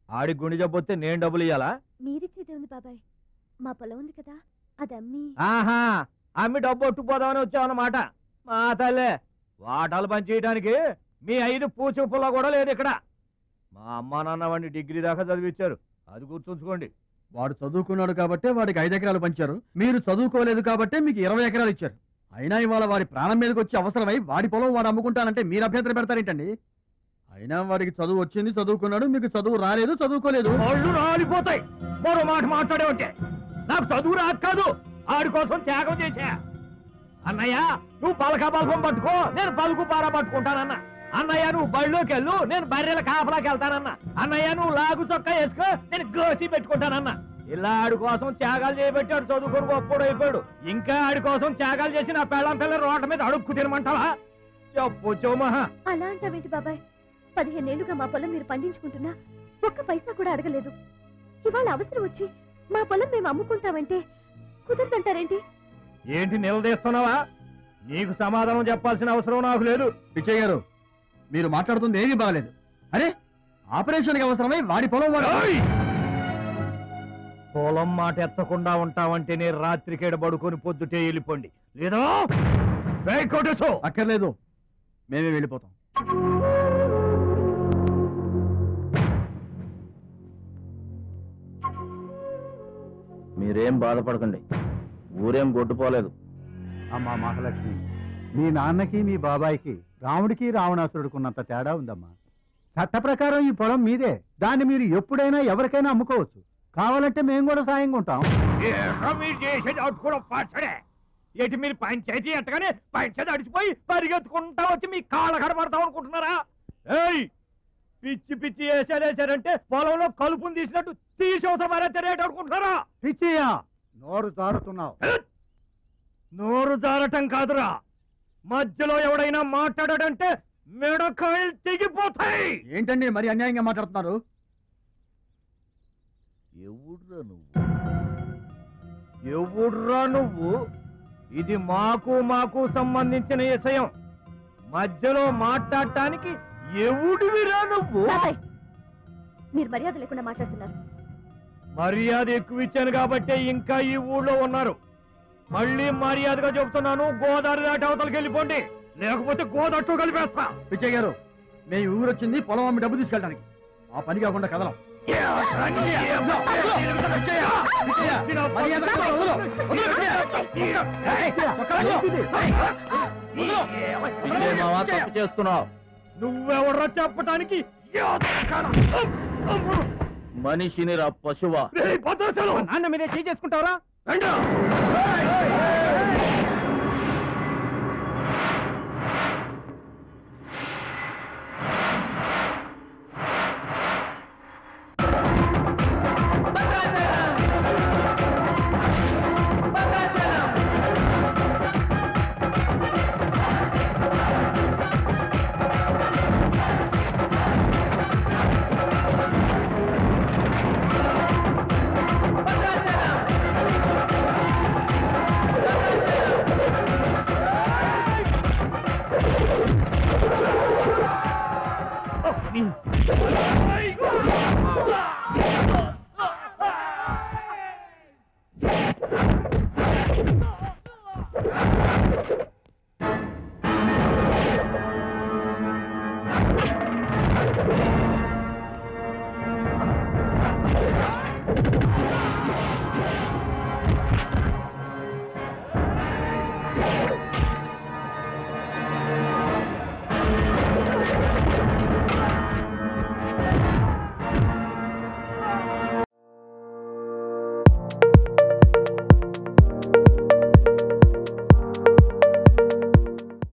ఆడి గుండె జబ్బొస్తే నేను డబ్బులు ఇయ్యాలా మీరిచ్చేదే ఉంది బాబాయ్ మా పొలం ఉంది కదా అది అమ్మి ఆహా అమ్మి డబ్బు ఒట్టుకుపోదామని వచ్చావన్నమాట మా తల్లే వాటాలు పనిచేయడానికి మీ ఐదు పూచూపుల్లో కూడా లేదు ఇక్కడ మా అమ్మా నాన్న వాడిని డిగ్రీ దాకా చదివించారు అది గుర్తుంచుకోండి వాడు చదువుకున్నాడు కాబట్టే వాడికి ఐదు ఎకరాలు పంచారు మీరు చదువుకోలేదు కాబట్టే మీకు ఇరవై ఎకరాలు ఇచ్చారు అయినా ఇవాళ వాడి ప్రాణం మీదకి వచ్చి అవసరమై వాడి పొలం వాడు అమ్ముకుంటానంటే మీరు అభ్యంతరం పెడతారేంటండి అయినా వాడికి చదువు వచ్చింది చదువుకున్నాడు మీకు చదువు రాలేదు చదువుకోలేదు ఒళ్ళు రాలిపోతాయి మరో మాట మాట్లాడే ఉంటే నాకు చదువు రాదు కాదు ఆడి కోసం త్యాగం చేశా అన్నయ్య నువ్వు పలక బల్పం పట్టుకో నేను పలుకు పార పట్టుకుంటానన్న అన్నయ్య నువ్వు బళ్ళోకి వెళ్ళు నేను బర్రెల కాపలాకి వెళ్తానన్న అన్నయ్య నువ్వు లాగు చొక్కా వేసుకో నేను గోసి పెట్టుకుంటానన్న ఇలా ఆడి కోసం త్యాగాలు చేయబెట్టాడు చదువుకొని గొప్పడు అయిపోయాడు ఇంకా ఆడి కోసం త్యాగాలు చేసి నా పెళ్ళం పిల్ల రోడ్ల మీద అడుక్కు తినమంటావా చెప్పు చోమహా అలా అంటావేంటి బాబాయ్ పదిహేనేళ్లుగా మా పొలం మీరు పండించుకుంటున్నా ఒక్క పైసా కూడా అడగలేదు ఇవాళ అవసరం వచ్చి మా పొలం మేము అమ్ముకుంటామంటే కుదరదంటారేంటి ఏంటి నిలదీస్తున్నావా నీకు సమాధానం చెప్పాల్సిన అవసరం నాకు లేదు పిచ్చయ్య గారు మీరు మాట్లాడుతుంది ఏమీ బాగలేదు అరే ఆపరేషన్కి అవసరమై వాడి పొలం వాడు ఏయ్! పొలం మాట ఎత్తకుండా ఉంటావంటే నేను రాత్రికేడ పడుకొని పొద్దుటే వెళ్ళిపోండి లేదా బయట కొట్టేసో అక్కర్లేదు మేమే వెళ్ళిపోతాం మీరేం బాధపడకండి ఊరేం గొడ్డుపోలేదు అమ్మా మహాలక్ష్మి మీ నాన్నకి మీ బాబాయికి రాముడికి రావణాసురుడికి ఉన్నంత తేడా ఉందమ్మా చట్ట ప్రకారం ఈ పొలం మీదే దాన్ని మీరు ఎప్పుడైనా ఎవరికైనా అమ్ముకోవచ్చు కావాలంటే మేము కూడా సాయంగా ఉంటాం ఏరా మీరు చేసేది అట్టుకోవడం పచ్చడే ఏంటి మీరు పంచాయతీ ఎట్టగానే పంచాయతీ అడిచిపోయి పరిగెత్తుకుంటా వచ్చి మీ కాళ్ళ కడబడతాం అనుకుంటున్నారా ఏయ్ పిచ్చి పిచ్చి వేసేదేశారంటే పొలంలో కలుపుని తీసినట్టు తీసవసరం మరేట అనుకుంటున్నారా పిచ్చియా నోరు జారుతున్నావు నోరు జారటం కాదురా మధ్యలో ఎవడైనా మాట్లాడాడంటే మెడకాయలు తెగిపోతాయి ఏంటండి మరి అన్యాయంగా మాట్లాడుతున్నారు ఎవడ్రా నువ్వు ఎవడ్రా నువ్వు ఇది మాకు మాకు సంబంధించిన విషయం మధ్యలో మాట్లాడటానికి ఎవడివిరా నువ్వు బాబాయ్ మీరు మర్యాద లేకుండా మాట్లాడుతున్నారు మర్యాద ఎక్కువ ఇచ్చాను కాబట్టే ఇంకా ఈ ఊళ్ళో ఉన్నారు మళ్ళీ మర్యాదగా చెబుతున్నాను గోదావరి దాటి అవతలకి వెళ్ళిపోండి లేకపోతే గోదట్టు కలిపేస్తా పిచ్చయ్య గారు మేము ఊరు వచ్చింది పొలం అమ్మి డబ్బు తీసుకెళ్ళడానికి ఆ పని కాకుండా కదలం మర్యాద వదలు. వదలు, పిచ్చయ్య. ఏయ్, ఒక్క వదలు. ఇదే మావా తప్పు చేస్తున్నావు నువ్వెవడ్రా చెప్పటానికి మనిషిని రా పశువా నాన్న మీదే చేసుకుంటావరా ఆ